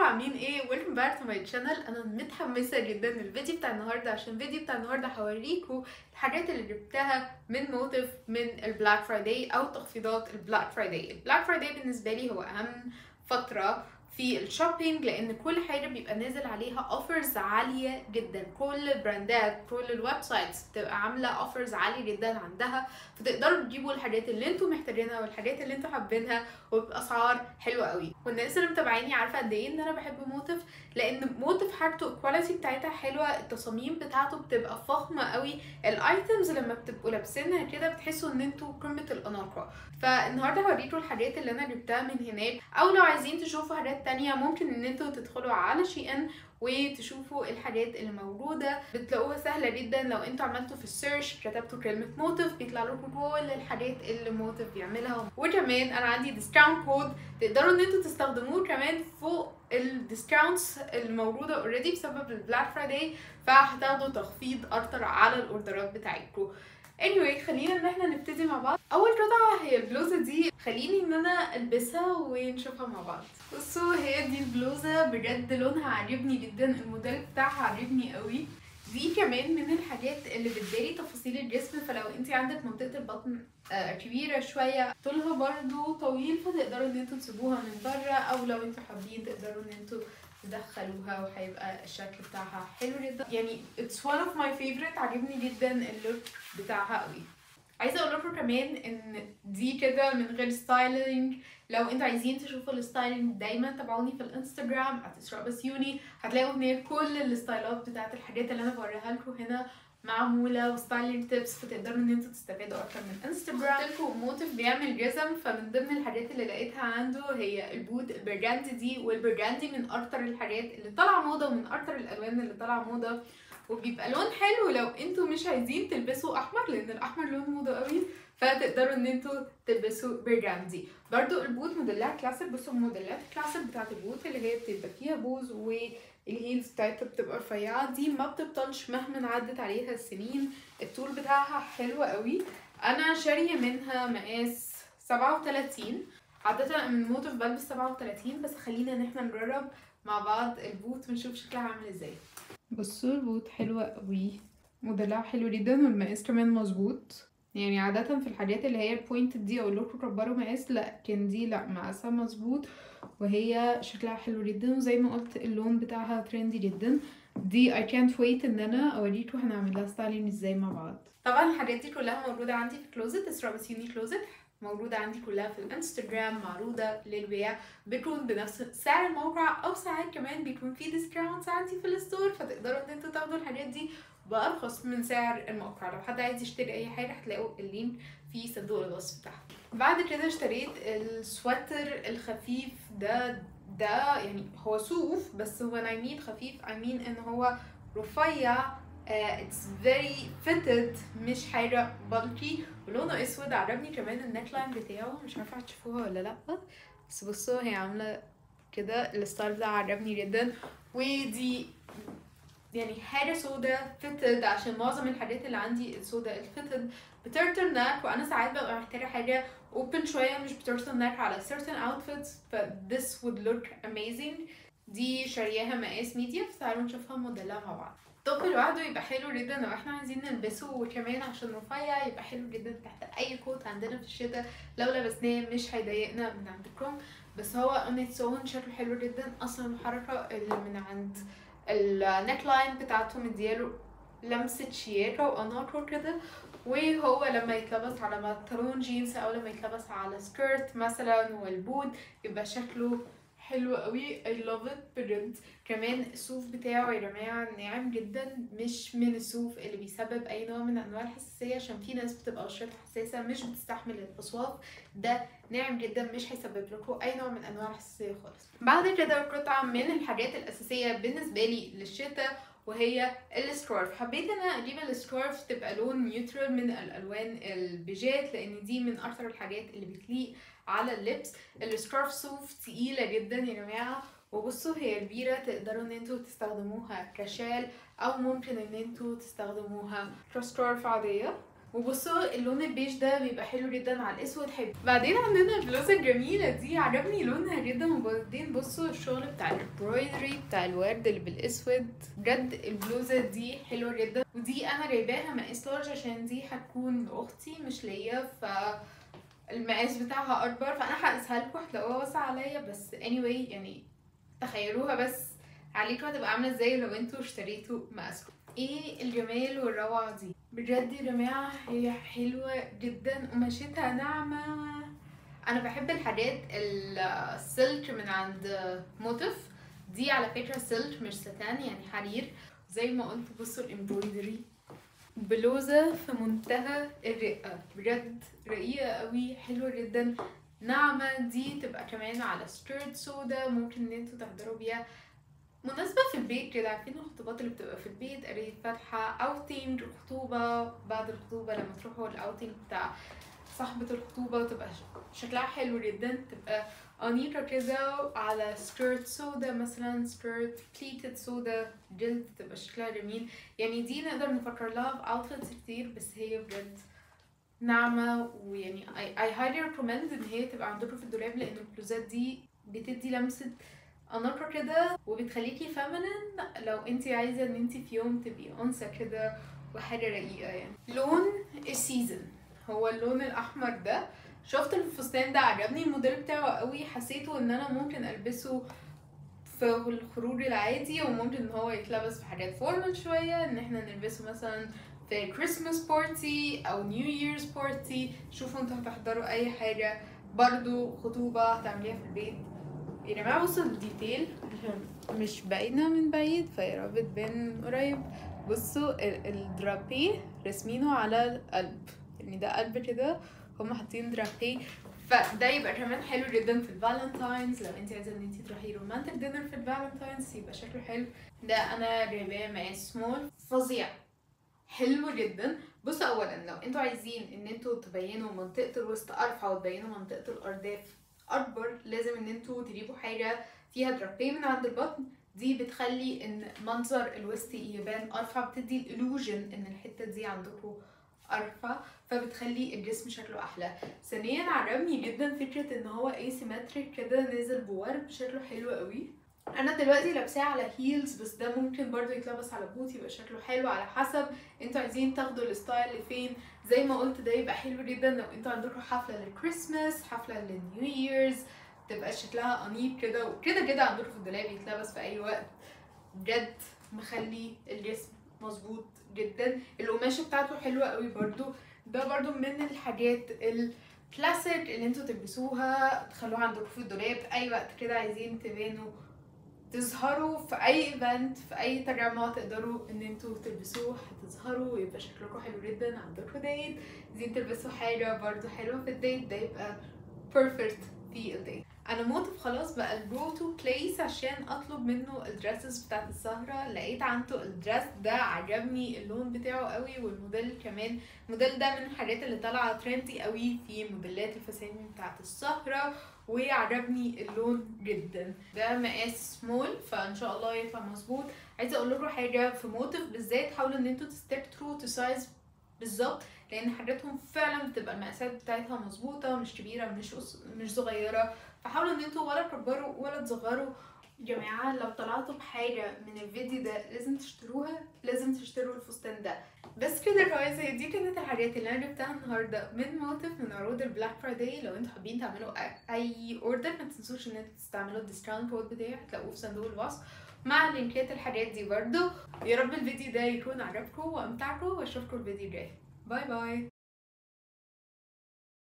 عاملين ايه ويلكم باك تو ماي شانل انا متحمسه جدا للفيديو بتاع النهارده عشان الفيديو بتاع النهارده هوريكم الحاجات اللي جبتها من موتيف من البلاك فرايداي او تخفيضات البلاك فرايداي البلاك فرايداي بالنسبه لي هو اهم فتره في الشوبينج لان كل حاجه بيبقى نازل عليها اوفرز عاليه جدا كل البراندات كل الويب سايتس بتبقى عامله اوفرز عاليه جدا عندها فتقدروا تجيبوا الحاجات اللي انتم محتاجينها والحاجات اللي انتم حابينها وباسعار حلوه قوي والناس اللي متابعيني عارفه قد ايه ان انا بحب موتيف لان موتيف حاجته الكواليتي بتاعتها حلوه التصاميم بتاعته بتبقى فخمه قوي الايتمز لما بتبقوا لابسينها كده بتحسوا ان انتوا قمه الاناقه فالنهارده هوريكم الحاجات اللي انا جبتها من هناك او لو عايزين تشوفوا حاجات تانية ممكن ان انتوا تدخلوا على شي ان وتشوفوا الحاجات اللي موجودة بتلاقوها سهلة جدا لو انتوا عملتوا في السيرش كتبتوا كلمة موتيف بيطلع لكم كل الحاجات اللي موتيف بيعملها وكمان انا عندي ديسكاونت كود تقدروا ان انتوا تستخدموه كمان فوق الديسكاونتس الموجودة اوريدي بسبب البلاك فرايداي فهتاخدوا تخفيض اكتر على الاوردرات بتاعتكم anyway خلينا ان احنا نبتدي مع بعض اول قطعه هي البلوزه دي خليني ان انا البسها ونشوفها مع بعض بصوا هي دي البلوزه بجد لونها عاجبني جدا الموديل بتاعها عاجبني قوي دي كمان من الحاجات اللي بتداري تفاصيل الجسم فلو انت عندك منطقه البطن آه كبيره شويه طولها برضو طويل فتقدروا ان انتوا تسيبوها من بره او لو انتوا حابين تقدروا ان انتوا تدخلوها وهيبقى الشكل بتاعها حلو جدا يعني it's one of my favorite عجبني جدا اللوك بتاعها قوي عايزه اقول لكم كمان ان دي كده من غير ستايلينج لو انتوا عايزين تشوفوا الستايلينج دايما تابعوني في الانستجرام @اسراء هتلاقوا هناك كل الستايلات بتاعت الحاجات اللي انا بوريها لكم هنا معموله وستايلينج تيبس فتقدروا ان انتوا تستفادوا اكتر من انستجرام قلت لكم موتيف بيعمل جزم فمن ضمن الحاجات اللي لقيتها عنده هي البوت البرجندي دي والبرجندي من اكتر الحاجات اللي طالعه موضه ومن اكتر الالوان اللي طالعه موضه وبيبقى لون حلو لو انتوا مش عايزين تلبسوا احمر لان الاحمر لون موضه قوي فتقدروا ان انتوا تلبسوا برجندي برضو البوت موديلات كلاسيك بصوا الموديلات الكلاسيك بتاعت البوت اللي هي بتبقى فيها بوز والهيلز بتاعتها بتبقى رفيعه دي ما بتبطلش مهما عدت عليها السنين الطول بتاعها حلو قوي انا شاريه منها مقاس 37 عادة من موتيف بلبس 37 بس خلينا ان احنا نجرب مع بعض البوت ونشوف شكلها عامل ازاي بصوا البوت حلوة قوي موديلها حلو جدا والمقاس كمان مظبوط يعني عادة في الحاجات اللي هي البوينت دي اقول لكم كبروا مقاس لكن دي لا مقاسها مظبوط وهي شكلها حلو جدا وزي ما قلت اللون بتاعها ترندي جدا دي I can't wait ان انا اوريكم هنعمل لها ستايلينج ازاي مع بعض طبعا الحاجات دي كلها موجودة عندي في كلوزت اسراء بسيوني كلوزت موجودة عندي كلها في الانستجرام معروضة للبيع بيكون بنفس سعر الموقع او ساعات كمان بيكون في ديسكاونت عندي في الستور فتقدروا ان انتوا تاخدوا الحاجات دي بارخص من سعر الموقع لو حد عايز يشتري اي حاجة هتلاقوا اللينك في صندوق الوصف تحت بعد كده اشتريت السواتر الخفيف ده ده يعني هو صوف بس هو نايمين خفيف I mean ان هو رفيع اتس فيري فيتد مش حاجه بلكي ولونه اسود عجبني كمان النيك لاين بتاعه مش عارفه هتشوفوها ولا لا بس بصوا هي عامله كده الستايل ده عجبني جدا ودي يعني حاجه سودا فيتد عشان معظم الحاجات اللي عندي السودا الفيتد بترتل ناك وانا ساعات ببقى محتاجه حاجه اوبن شويه مش بترتل ناك على certain outfits ف this would look amazing دي شارياها مقاس ميديا فتعالوا نشوفها موديلها مع بعض التوب لوحده يبقى حلو جدا لو احنا عايزين نلبسه وكمان عشان رفيع يبقى حلو جدا تحت اي كوت عندنا في الشتاء لو لبسناه مش هيضايقنا من عندكم بس هو اون اتس اون شكله حلو جدا اصلا الحركه اللي من عند النيك لاين بتاعته مدياله لمسه شياكه واناقه كده وهو لما يتلبس على بنطلون جينز او لما يتلبس على سكيرت مثلا والبود يبقى شكله حلو قوي I love it بجد كمان الصوف بتاعه يا جماعة ناعم جدا مش من الصوف اللي بيسبب أي نوع من أنواع الحساسية عشان في ناس بتبقى بشرتها حساسة مش بتستحمل الأصواف ده ناعم جدا مش هيسبب لكم أي نوع من أنواع الحساسية خالص بعد كده قطعة من الحاجات الأساسية بالنسبة لي للشتاء وهي السكارف حبيت انا اجيب السكارف تبقى لون نيوترال من الالوان البيجات لان دي من اكتر الحاجات اللي بتليق على اللبس السكارف صوف تقيله جدا يا جماعه وبصوا هي كبيره تقدروا ان انتوا تستخدموها كشال او ممكن ان انتوا تستخدموها كسكارف عاديه وبصوا اللون البيج ده بيبقى حلو جدا على الاسود حلو بعدين عندنا البلوزه الجميله دي عجبني لونها جدا وبعدين بصوا الشغل بتاع الامبرويدري بتاع الورد اللي بالاسود بجد البلوزه دي حلوه جدا ودي انا جايباها مقاس لارج عشان دي هتكون لاختي مش ليا ف المقاس بتاعها اكبر فانا هقيسها لكم هتلاقوها واسعه عليا بس anyway يعني تخيلوها بس عليكم هتبقى عامله ازاي لو انتوا اشتريتوا مقاسكم ايه الجمال والروعه دي بجد يا جماعه هي حلوه جدا قماشتها ناعمه انا بحب الحاجات السلك من عند موتف دي على فكره سلك مش ستان يعني حرير زي ما قلت بصوا الامبرويدري بلوزه في منتهى الرقه بجد رقيقه قوي حلوه جدا ناعمه دي تبقى كمان على سكيرت سودا ممكن ان انتوا تحضروا بيها مناسبة في البيت كده عارفين الخطوبات اللي بتبقى في البيت قرية فاتحة اوتينج الخطوبة بعد الخطوبة لما تروحوا الاوتينج بتاع صاحبة الخطوبة وتبقى شكلها حلو جدا تبقى أنيقة كده على سكيرت سودا مثلا سكيرت بليتد سودا جلد تبقى شكلها جميل يعني دي نقدر نفكر لها في اوتفيتس كتير بس هي بجد ناعمة ويعني I, I highly recommend ان هي تبقى عندكم في الدولاب لان البلوزات دي بتدي لمسة اناقة كده وبتخليكي فيمينين لو انت عايزة ان انت في يوم تبقي انثى كده وحاجة رقيقة يعني لون السيزون هو اللون الاحمر ده شفت الفستان ده عجبني الموديل بتاعه قوي حسيته ان انا ممكن البسه في الخروج العادي وممكن ان هو يتلبس في حاجات فورمال شوية ان احنا نلبسه مثلا في كريسماس بارتي او نيو ييرز بارتي شوفوا انتوا هتحضروا اي حاجة برضو خطوبة هتعمليها في البيت يا جماعة بصوا الديتيل عشان مش باينة من بعيد فيا رب تبان من قريب بصوا ال- الدرابي رسمينه على القلب يعني ده قلب كده هم حاطين درابي فده يبقى كمان حلو جدا في الفالنتاينز لو انت عايزه ان انت تروحي رومانتك دينر في الفالنتاينز يبقى شكله حلو ده انا جايباه مقاس سمول فظيع حلو جدا بصوا اولا لو انتوا عايزين ان انتوا تبينوا منطقه الوسط ارفع وتبينوا منطقه الارداف اكبر لازم ان انتوا تجيبوا حاجه فيها درابيه من عند البطن دي بتخلي ان منظر الوسط يبان ارفع بتدي الالوجن ان الحته دي عندكم ارفع فبتخلي الجسم شكله احلى ثانيا عجبني جدا فكره ان هو asymmetric كده نازل بورب شكله حلو قوي انا دلوقتي لابساه على هيلز بس ده ممكن برضو يتلبس على بوت يبقى شكله حلو على حسب انتوا عايزين تاخدوا الستايل لفين زي ما قلت ده يبقى حلو جدا لو انتوا عندكم حفله للكريسماس حفله للنيو ييرز تبقى شكلها انيق كده وكده كده عندكم في الدولاب يتلبس في اي وقت بجد مخلي الجسم مظبوط جدا القماشه بتاعته حلوه قوي برضو ده برضو من الحاجات الكلاسيك اللي انتوا تلبسوها تخلوها عندكم في الدولاب اي وقت كده عايزين تبانوا تظهروا في اي ايفنت في اي تجمع تقدروا ان انتوا تلبسوه هتظهروا ويبقى شكلكم حلو جدا عندكم ديت عايزين تلبسوا حاجه برضو حلوه في الديت ده يبقى بيرفكت في الديت انا موتف خلاص بقى الجو تو بليس عشان اطلب منه الدريسز بتاعت السهره لقيت عنده الدريس ده عجبني اللون بتاعه قوي والموديل كمان الموديل ده من الحاجات اللي طالعه ترندي قوي في موديلات الفساتين بتاعت السهره وعجبني اللون جدا ده مقاس سمول فان شاء الله يطلع مظبوط عايزه اقول لكم حاجه في موتف بالذات حاولوا ان انتوا تستيك ترو تو سايز بالظبط لان حاجاتهم فعلا بتبقى المقاسات بتاعتها مظبوطه مش كبيره مش قص- مش صغيره فحاولوا ان انتوا ولا تكبروا ولا تصغروا جماعة لو طلعتوا بحاجة من الفيديو ده لازم تشتروها لازم تشتروا الفستان ده بس كده يا جوايز هي دي كانت الحاجات اللي انا جبتها النهارده من موتف من عروض البلاك فرايداي لو انتوا حابين تعملوا أ- اي اوردر ما تنسوش ان انتوا تستعملوا الديسكاونت كود بتاعي هتلاقوه في صندوق الوصف مع لينكات الحاجات دي برضو يا رب الفيديو ده يكون عجبكم وامتعكم واشوفكم الفيديو الجاي باي باي